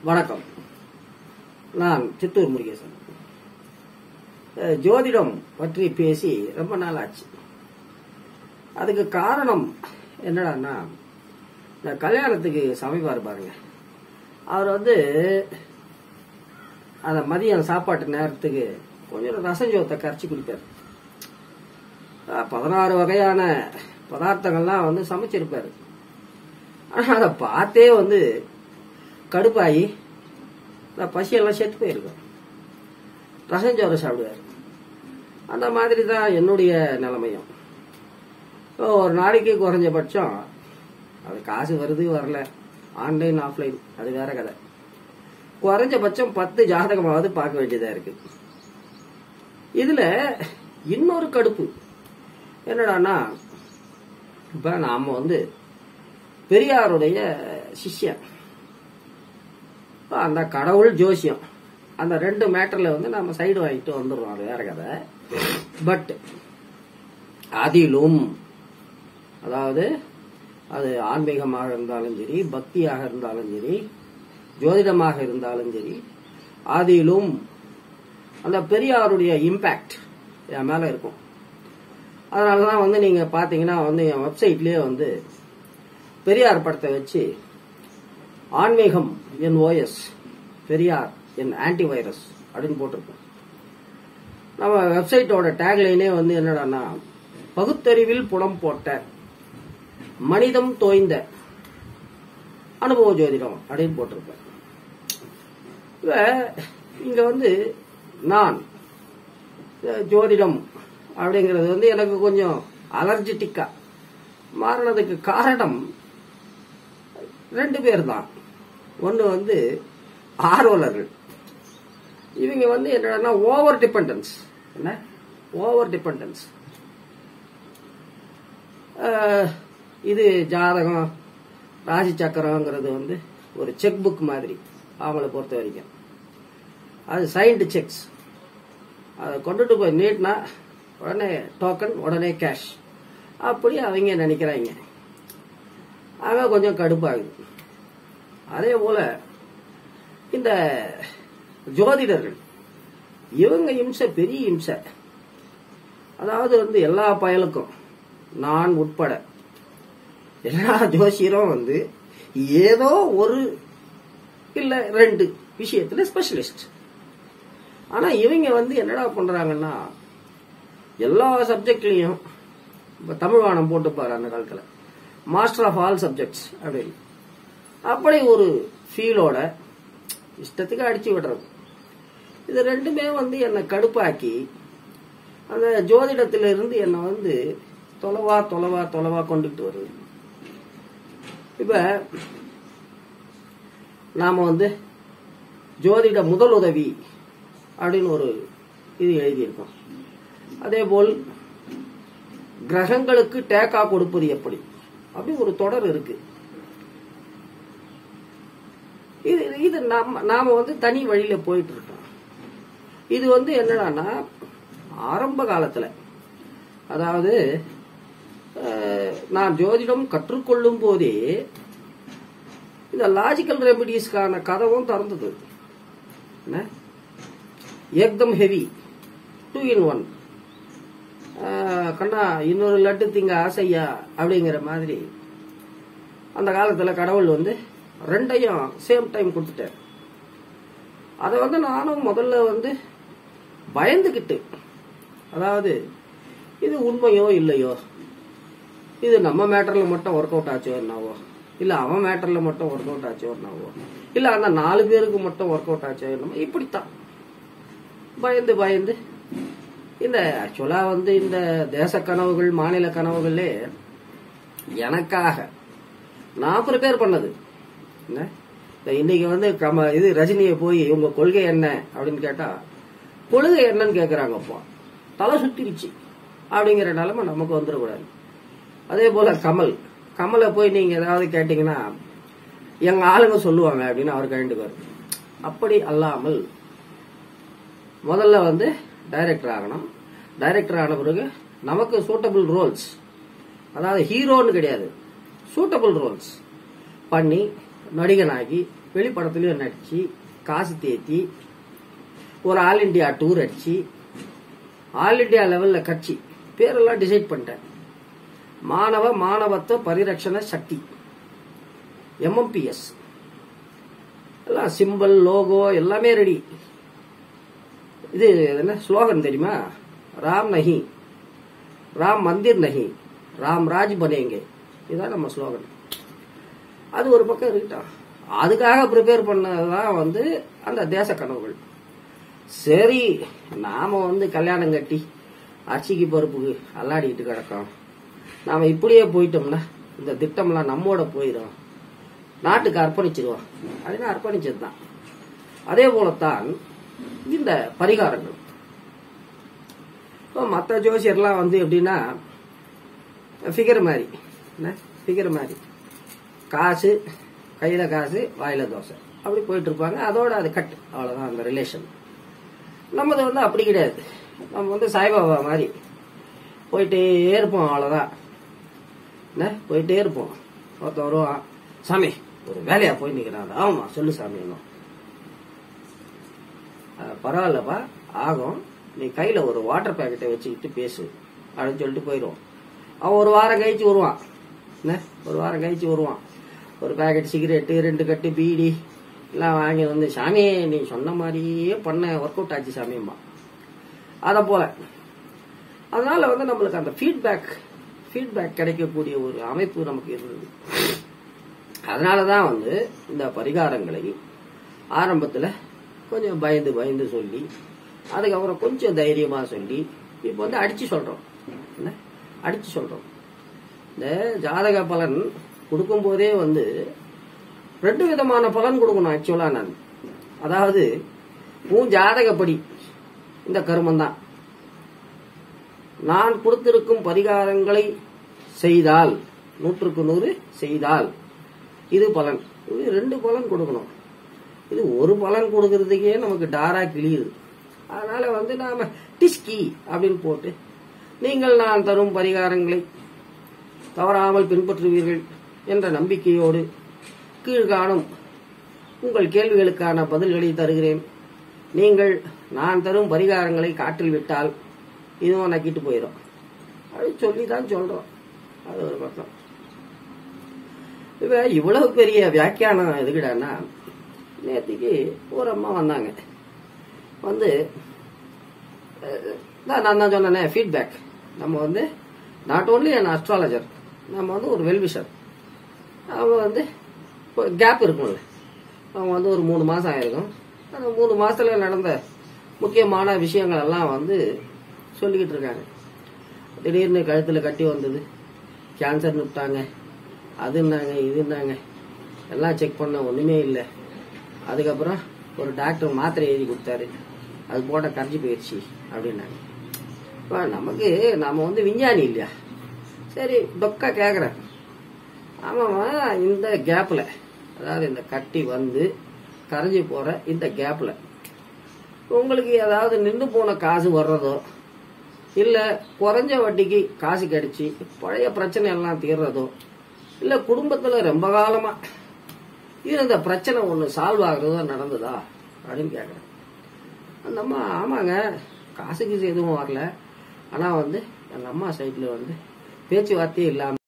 வணக்கம் நான் சித்தூர் முருகேசன் அஹ், ஜோதிடம் பற்றி பேசி ரொம்ப நாள் ஆச்சு அதுக்கு காரணம் என்னடான்னா இந்த கல்யாணத்துக்கு சமைப்பார் பாருங்க அவர் வந்து அந்த மதியம் சாப்பாட்டு நேரத்துக்கு கொஞ்சம் ரசஞ்சோத்தை கரைச்சி குடிப்பார் அஹ், பதினாறு வகையான பதார்த்தங்கள்லாம் வந்து சமைச்சிருப்பாரு ஆனா அதை பார்த்தே வந்து கடுப்பாகி இந்த பசியெல்லாம் செத்து போயிருக்கும் ரசஞ்சோறு சாப்பிடுவார் அந்த மாதிரி தான் என்னுடைய நிலைமையும் இப்போ ஒரு நாளைக்கு குறைஞ்சபட்சம் அது காசு வருது வரல ஆன்லைன் ஆஃப்லைன் அது வேற கதை குறைஞ்சபட்சம் பத்து ஜாதகமாவது பார்க்க வேண்டியதா இருக்கு இதுல இன்னொரு கடுப்பு என்னடான்னா இப்ப நாம வந்து பெரியாருடைய சிஷ்யன் இப்ப அந்த கடவுள் ஜோசியம் அந்த ரெண்டு மேட்டர்ல வந்து நம்ம சைடு வாங்கிட்டு வந்துடுறோம் அது வேற கதை பட் அதிலும் அதாவது அது ஆன்மீகமாக இருந்தாலும் சரி பக்தியாக இருந்தாலும் சரி ஜோதிடமாக இருந்தாலும் சரி அதிலும் அந்த பெரியாருடைய இம்பாக்ட் என் மேல இருக்கும் அதனாலதான் வந்து நீங்க பாத்தீங்கன்னா வந்து என் வெப்சைட்லயே வந்து பெரியார் படத்தை வச்சு ஆன்மீகம் என் ஓஎஸ் பெரியார் என் ஆன்டிவைரஸ் அப்படின்னு போட்டிருக்கோம் நம்ம வெப்சைட்டோட டேக்லைனே வந்து என்னடான்னா பகுத்தறிவில் புடம் போட்ட மனிதம் தோய்ந்த அனுபவ ஜோதிடம் அப்படின்னு போட்டிருப்பேன் இப்ப இங்க வந்து நான் அஹ், ஜோதிடம் அப்படிங்கிறது வந்து எனக்கு கொஞ்சம் அலர்ஜெட்டிக்கா மாறினதுக்கு காரணம் ரெண்டு பேர் தான் ஒன்று வந்து ஆர்வலர்கள் இவங்க வந்து என்னன்னா ஓவர் டிபெண்டன்ஸ் என்ன ஓவர் டிபெண்டன்ஸ் இது ஜாதகம் ராசி சக்கரங்கிறது வந்து ஒரு செக் புக் மாதிரி அவங்கள பொறுத்த வரைக்கும் அது சைன்டு செக்ஸ் அதை கொண்டுட்டு போய் நீட்னா உடனே டோக்கன் உடனே கேஷ் அப்படி அவங்க நினைக்கிறாங்க ஆக கொஞ்சம் கடுப்பாகுது அதே போல இந்த ஜோதிடர்கள் இவங்க இம்சை பெரிய இம்சை அதாவது வந்து எல்லா பயலுக்கும் நான் உட்பட எல்லா ஜோசியரும் வந்து ஏதோ ஒரு இல்ல ரெண்டு விஷயத்துல ஸ்பெஷலிஸ்ட் ஆனா இவங்க வந்து என்னடா பண்றாங்கன்னா எல்லா சப்ஜெக்ட்லயும் இப்ப தமிழ் வானம் போட்டுப்பாரு அந்த காலத்துல மாஸ்டர் ஆஃப் ஆல் சப்ஜெக்ட்ஸ் அப்படின்னு அப்படி ஒரு ஃபீலோட இஷ்டத்துக்கு அடிச்சு விடுறது இது ரெண்டுமே வந்து என்னை கடுப்பாக்கி அந்த ஜோதிடத்தில இருந்து என்னை வந்து தொலைவா தொலைவா தொலைவா கொண்டுட்டு வருது இப்ப நாம வந்து ஜோதிட முதல் உதவி அப்படின்னு ஒரு இது எழுதியிருக்கோம் அதே போல் கிரகங்களுக்கு டேக்கா கொடுப்பது எப்படி அப்படி ஒரு தொடர் இருக்கு இது இது நாம நாம வந்து தனி வழியில போயிட்டு இருக்கோம் இது வந்து என்னடான்னா ஆரம்ப காலத்துல அதாவது அஹ், நான் ஜோதிடம் கற்றுக்கொள்ளும் போதே இந்த லாஜிக்கல் ரெமிடிஸ்க்கான கதவும் திறந்தது என்ன ஏக்தம் ஹெவி டூ இன் ஒன் கண்ணா இன்னொரு லட்டு திங்க ஆசையா அப்படிங்கிற மாதிரி அந்த காலத்துல கடவுள் வந்து ரெண்டையும் சேம் டைம் கொடுத்துட்டார் அதை வந்து நானும் முதல்ல வந்து பயந்துகிட்டு அதாவது இது உண்மையோ இல்லையோ இது நம்ம மேட்டர்ல மட்டும் ஒர்க் அவுட் ஆச்சோ என்னவோ இல்ல அவன் மேட்டர்ல மட்டும் ஒர்க் அவுட் ஆச்சோ என்னவோ இல்ல அந்த நாலு பேருக்கு மட்டும் ஒர்க் அவுட் ஆச்சோ என்னமோ இப்படித்தான் பயந்து பயந்து இந்த ஆக்சுவலா வந்து இந்த தேச கனவுகள் மாநில கனவுகளே எனக்காக நான் ப்ரிப்பேர் பண்ணது என்ன இந்த இன்னைக்கு வந்து கம இது ரஜினியை போய் உங்க கொள்கை என்ன அப்படின்னு கேட்டா கொள்கை என்னன்னு கேக்குறாங்கப்பா தலை சுத்திருச்சு அப்படிங்கிற நிலைமை நமக்கு வந்துடக்கூடாது அதே போல கமல் கமலை போய் நீங்க ஏதாவது கேட்டீங்கன்னா எங்க ஆளுங்க சொல்லுவாங்க அப்படின்னு அவர் கண்டுக்குவார் அப்படி அல்லாமல் முதல்ல வந்து டைரக்டர் ஆகணும் டைரக்டர் ஆன பிறகு நமக்கு சூட்டபிள் ரோல்ஸ் அதாவது ஹீரோன்னு கிடையாது சூட்டபிள் ரோல்ஸ் பண்ணி நடிகனாகி வெளிப்படத்துலயும் நடிச்சு காசு தேத்தி ஒரு ஆல் இண்டியா டூர் அடிச்சு ஆல் இண்டியா லெவல்ல கட்சி பேரெல்லாம் டிசைட் பண்ணிட்டேன் மாணவ மாணவத்துவ பரிரட்சண சக்தி எம்எம்பிஎஸ் எல்லாம் சிம்பிள் லோகோ எல்லாமே ரெடி இது என்ன ஸ்லோகன் தெரியுமா ராம் நஹி ராம் மந்திர் நஹி ராம் ராஜ் பனேங்க இதுதான் நம்ம ஸ்லோகன் அது ஒரு பக்கம் இருக்கட்டும் அதுக்காக ப்ரிப்பேர் பண்ணதுதான் வந்து அந்த தேச கனவுகள் சரி நாம வந்து கல்யாணம் கட்டி அரிசிக்கு பருப்புக்கு அல்லாடிக்கிட்டு கிடக்கோம் நாம இப்படியே போயிட்டோம்னா இந்த திட்டம்லாம் நம்மோட போயிடும் நாட்டுக்கு அர்ப்பணிச்சிருவோம் அப்படின்னு அர்ப்பணிச்சது தான் அதே போலத்தான் இந்த பரிகாரங்கள் இப்போ மற்ற ஜோசியர்லாம் வந்து எப்படின்னா ஃபிகர் மாதிரி என்ன ஃபிகர் மாதிரி காசு கையில காசு வாயில தோசை அப்படி போயிட்டு இருப்பாங்க அதோட அது கட் அவ்வளவுதான் அந்த ரிலேஷன் நம்மது வந்து அப்படி கிடையாது நம்ம வந்து சாய்பாபா மாதிரி போயிட்டே இருப்போம் அவ்வளவுதான் என்ன போயிட்டே இருப்போம் ஒருத்தன் வருவான் சாமி ஒரு வேலையா போய் நிக்கிறான் ஆமா சொல்லு சாமி இன்னும் அஹ் பரவாயில்லப்பா ஆகும் நீ கையில ஒரு வாட்டர் பேக்கெட்டை வச்சுக்கிட்டு பேசு அப்படின்னு சொல்லிட்டு போயிடுவோம் அவன் ஒரு வாரம் கழிச்சு வருவான் என்ன ஒரு வாரம் கழிச்சு வருவான் ஒரு பேக்கெட் சிகரெட்டு ரெண்டு கட்டு பீடி எல்லாம் வாங்கி வந்து சாமி நீ சொன்ன மாதிரியே பண்ண ஒர்க் அவுட் ஆச்சு சாமியம்மா அதை போல அதனால வந்து நம்மளுக்கு அந்த ஃபீட்பேக் ஃபீட்பேக் கிடைக்கக்கூடிய ஒரு அமைப்பு நமக்கு இருந்தது அதனால தான் வந்து இந்த பரிகாரங்களை ஆரம்பத்தில் கொஞ்சம் பயந்து பயந்து சொல்லி அதுக்கப்புறம் கொஞ்சம் தைரியமா சொல்லி இப்போ வந்து அடிச்சு சொல்றோம் என்ன அடிச்சு சொல்றோம் இந்த ஜாதக பலன் கொடுக்கும்போதே வந்து ரெண்டு விதமான பலன் கொடுக்கணும் ஆக்சுவலா நான் அதாவது உன் ஜாதகப்படி இந்த கருமம் தான் நான் கொடுத்திருக்கும் பரிகாரங்களை செய்தால் நூற்றுக்கு நூறு செய்தால் இது பலன் இது ரெண்டு பலன் கொடுக்கணும் இது ஒரு பலன் கொடுக்கறதுக்கே நமக்கு டாரா கிளியுது அதனால வந்து நாம டிஸ்கி அப்படின்னு போட்டு நீங்கள் நான் தரும் பரிகாரங்களை தவறாமல் பின்பற்றுவீர்கள் என்ற நம்பிக்கையோடு கீழ்காணும் உங்கள் கேள்விகளுக்கான பதில்களை தருகிறேன் நீங்கள் நான் தரும் பரிகாரங்களை காற்றில் விட்டால் இதுவும் நக்கிட்டு போயிடும் அப்படின்னு சொல்லி தான் சொல்றோம் அது ஒரு பக்கம் இப்ப இவ்வளவு பெரிய வியாக்கியானம் எதுக்கிடான்னா நேற்றுக்கு ஒரு அம்மா வந்தாங்க வந்து அஹ், தான் நான் தான் சொன்னேனே ஃபீட்பேக் நம்ம வந்து நாட் ஓன்லி அன் அஸ்ட்ராலஜர் நம்ம வந்து ஒரு வெல்விஷர் அவங்க வந்து கேப் இருக்கும்ல அவங்க வந்து ஒரு மூணு மாதம் ஆயிருக்கும் அந்த மூணு மாசத்துல நடந்த முக்கியமான விஷயங்கள் எல்லாம் வந்து சொல்லிக்கிட்டு இருக்காங்க திடீர்னு கழுத்தில் கட்டி வந்தது கேன்சர்னு விட்டாங்க அதுன்னாங்க இதுன்னாங்க எல்லாம் செக் பண்ண ஒன்றுமே இல்லை அதுக்கப்புறம் ஒரு டாக்டர் மாத்திரை எழுதி கொடுத்தாரு அது போட்ட கரைஞ்சி போயிடுச்சு அப்படின்னாங்க இப்போ நமக்கு நாம வந்து விஞ்ஞானி இல்லையா சரி டொக்கா கேட்குறேன் ஆமாம்மா இந்த கேப்பில் அதாவது இந்த கட்டி வந்து கரைஞ்சி போகிற இந்த கேப்பில் உங்களுக்கு ஏதாவது நின்று போன காசு வர்றதோ இல்லை குறைஞ்ச வட்டிக்கு காசு கிடைச்சி பழைய பிரச்சனை எல்லாம் தீர்றதோ இல்லை குடும்பத்தில் ரொம்ப காலமாக இருந்த பிரச்சனை ஒன்று சால்வ் ஆகுறதோ நடந்ததா அப்படின்னு கேட்குறேன் அந்த அம்மா ஆமாங்க காசு கீசு எதுவும் வரல ஆனால் வந்து எங்கள் அம்மா சைடில் வந்து பேச்சுவார்த்தையே இல்லாமல்